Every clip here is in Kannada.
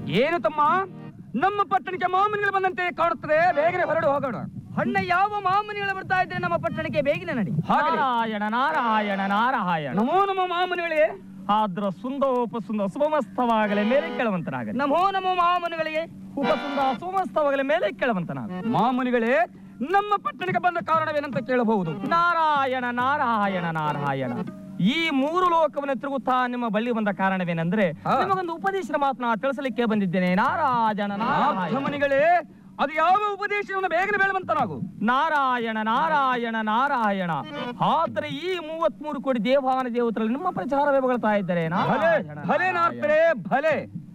ಏನು ತಮ್ಮ ನಮ್ಮ ಪಟ್ಟಣಕ್ಕೆ ಮಾಮೂಲಿಗಳು ಬಂದಂತೆ ಕಾಣುತ್ತದೆ ಬೇಗನೆ ಹೊರಡು ಹೋಗೋಣ ಅಣ್ಣ ಯಾವ ಮಾಮೂಲಿಗಳು ಬರ್ತಾ ಇದ್ರೆ ನಮ್ಮ ಪಟ್ಟಣಕ್ಕೆ ಬೇಗನೆ ನಡಿ ಹಾಗಲೇ ನಾರಾಯಣ ನಾರಾಯಣ ನಾರಾಯಣ ನಮೋ ನಮ್ಮ ಮಾಮೂಲಿಗಳೇ ಆದ್ರ ಸುಂದೋಪಸುಂದ ಸುಭಮಸ್ತವಾಗಲೇ ಮೇಲೆ ಕೇಳುವಂತನಾಗಲಿ ನಮೋ ನಮೋ ಮಾಮೂಲಿಗಳಿಗೆ ಉಪಸುಂದ ಸುಮಸ್ತವಾಗಲೇ ಮೇಲೆ ಕೇಳುವಂತನಾಗ ಮಾಮೂಲಿಗಳೇ ನಮ್ಮ ಪಟ್ಟಣಕ್ಕೆ ಬಂದ ಕಾರಣವೇನಂತ ಕೇಳಬಹುದು ನಾರಾಯಣ ನಾರಾಯಣ ನಾರಾಯಣ ಈ ಮೂರು ಲೋಕವನ್ನು ತಿರುಗುತ್ತಾ ನಿಮ್ಮ ಬಳಿ ಬಂದ ಕಾರಣವೇನೆಂದ್ರೆ ಹಾ. ನಿಮಗೊಂದು ಉಪದೇಶದ ಮಾತನ್ನ ತಿಳಿಸಲಿಕ್ಕೆ ಬಂದಿದ್ದೇನೆ ನಾರಾಯಣ ನಾರಾಯಣ ಅರ್ಥಮಣಿಗಳೇ ಅದು ಯಾವ ಉಪದೇಶವನ್ನು ಬೇಗನೆ ಬೇಳುವಂತನಾಗು ನಾರಾಯಣ ನಾರಾಯಣ ನಾರಾಯಣ ಆದ್ರೆ ಈ ಮೂವತ್ಮೂರು ಕೋಟಿ ದೇವಾನ ದೇವತರಲ್ಲಿ ನಿಮ್ಮ ಪ್ರಚಾರವೇ ಹೊಗಳ್ತಾ ಇದ್ದಾರೆ ಭಲೆ ನಾರಾಯಣ, ಭಲೆ ನಾರಾಯಣ. ನಾರ್ತರೆ ಭಲೆ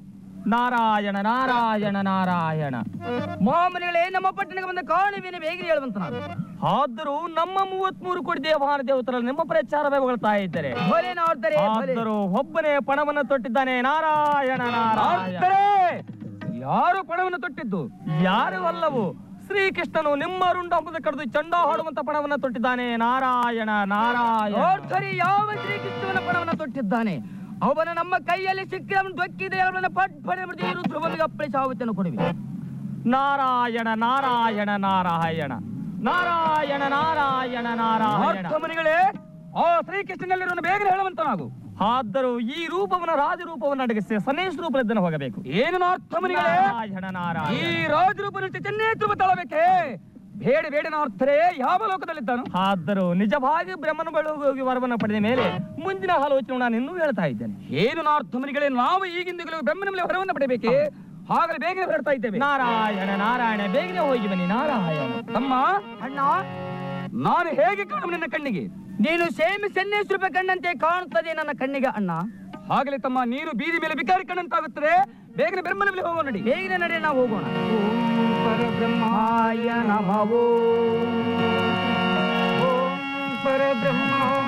ನಾರಾಯಣ ನಾರಾಯಣ ನಾರಾಯಣ ಮಾಮೂಲಿಗಳೇ ನಮ್ಮ ಪಟ್ಟಣಕ್ಕೆ ಬಂದ ಕಾರಣವೇನೆ ಬೇಗನೆ ಹೇಳುವಂತ ನಾನು ಆದರೂ ನಮ್ಮ ಮೂವತ್ಮೂರು ಕೋಟಿ ದೇವಾನ ದೇವತರಲ್ಲಿ ನಿಮ್ಮ ಪ್ರಚಾರವೇ ಹೊಗಳ್ತಾ ಇದ್ದಾರೆ ಭಲೆ ನಾಡ್ತಾರೆ ಭಲೆ ಆದರೂ ಒಬ್ಬನೇ ಪಣವನ್ನು ತೊಟ್ಟಿದ್ದಾನೆ ನಾರಾಯಣ ನಾರಾಯಣ ನಾರ್ತರೆ ಯಾರು ಪಣವನ್ನು ತೊಟ್ಟಿದ್ದು ಯಾರು ಅಲ್ಲವು ಶ್ರೀಕೃಷ್ಣನು ನಿಮ್ಮ ರುಂಡಂಬದ ಕಡಿದು ಚಂಡ ಹಾಡುವಂತ ಪಣವನ್ನು ತೊಟ್ಟಿದ್ದಾನೆ ನಾರಾಯಣ ನಾರಾಯಣ ನೋಡ್ತಾರೆ ಯಾವ ಶ್ರೀಕೃಷ್ಣನ ಪಣವನ್ನು ತೊಟ್ಟಿದ್ದಾನೆ ಅವನ ನಮ್ಮ ಕೈಯಲ್ಲಿ ಸಿಕ್ಕಿ ಅವನು ದೊಕ್ಕಿದೆ ಅವನ ಪಟ್ ಪಡೆ ಬಿಡ್ತೀವಿ ರುದ್ರಬಂದಿಗೆ ಅಪ್ಪಳಿಸಿ ಆವತ್ತನ್ನು ಕೊಡುವೆ ನಾರಾಯಣ ನಾರಾಯಣ ನಾರಾಯಣ ನಾರಾಯಣ ನಾರಾಯಣ ನಾರಾಯಣ ಅರ್ಥಮಣಿಗಳೇ ಆ ಶ್ರೀಕೃಷ್ಣನಲ್ಲಿರುವನು ಬೇಗನೆ ಹೇಳುವಂತನಾಗು ಆದರೂ ಈ ರೂಪವನ್ನು ರಾಜರೂಪವನ್ನು ಅಡಗಿಸಿ ಸನ್ನೇಶ ರೂಪದನ್ನು ಹೋಗಬೇಕು ಏನು ಅರ್ಥಮಣಿಗಳೇ ನಾರಾಯಣ ಈ ನಾರಾಯಣ ರಾಜರೂಪನ ಚೆನ್ನೇ ತುಂಬ ತಾಳಬೇಕೆ ಬೇಡ ಬೇಡ ನಾರ್ಥರೆ ಯಾವ ಲೋಕದಲ್ಲಿದ್ದಾನು ಆದರೂ ನಿಜವಾಗಿ ಬ್ರಹ್ಮನ ಬಳಿ ಹೋಗಿ ವರವನ್ನು ಪಡೆದ ಮೇಲೆ ಮುಂದಿನ ಆಲೋಚನೆ ನಾನು ಇನ್ನೂ ಹೇಳ್ತಾ ಇದ್ದೇನೆ ಏನು ನಾರ್ಥಮಣಿಗಳೇ ನಾವು ಈಗಿಂದಲೂ ಬ್ರಹ್ಮನ ಮೇಲೆ ಹೊರವನ್ನು ಪಡೆಯಬೇಕೆ ಹಾಗಲೇ ಬೇಗನೆ ಹೊರಡ್ತಾ ಇದ್ದೇವೆ ನಾರಾಯಣ ನಾರಾಯಣ ಬೇಗನೆ ಹೋಗಿ ಬನ್ನಿ ನಾರಾಯಣ ತಮ್ಮ ಅಣ್ಣ ನಾನು ಹೇಗೆ ಕಾಣು ನಿನ್ನ ಕಣ್ಣಿಗೆ ನೀನು ಸೇಮಿ ಸನ್ನೇಶ ರೂಪಾಯಿ ಕಣ್ಣಂತೆ ಕಾಣುತ್ತದೆ ನನ್ನ ಕಣ್ಣಿಗೆ ಅಣ್ಣ ಹಾಗಲೇ ತಮ್ಮ ನೀರು ಬೀದಿ ಮೇಲೆ ಬಿಕಾರಿ ಕಣ್ಣಂತಾಗುತ್ತದೆ ಬೇಗನೆ ಬ್ರಹ್ಮನ ಮೇಲೆ ಹೋಗೋಣ ನಡಿ ಬೇಗನೆ ನಡೆ ನಾವು ಹೋಗೋಣ ಪರಬ್ರಹ್ಮಾಯ ನಮೋ ಓಂ ಪರಬ್ರಹ್ಮ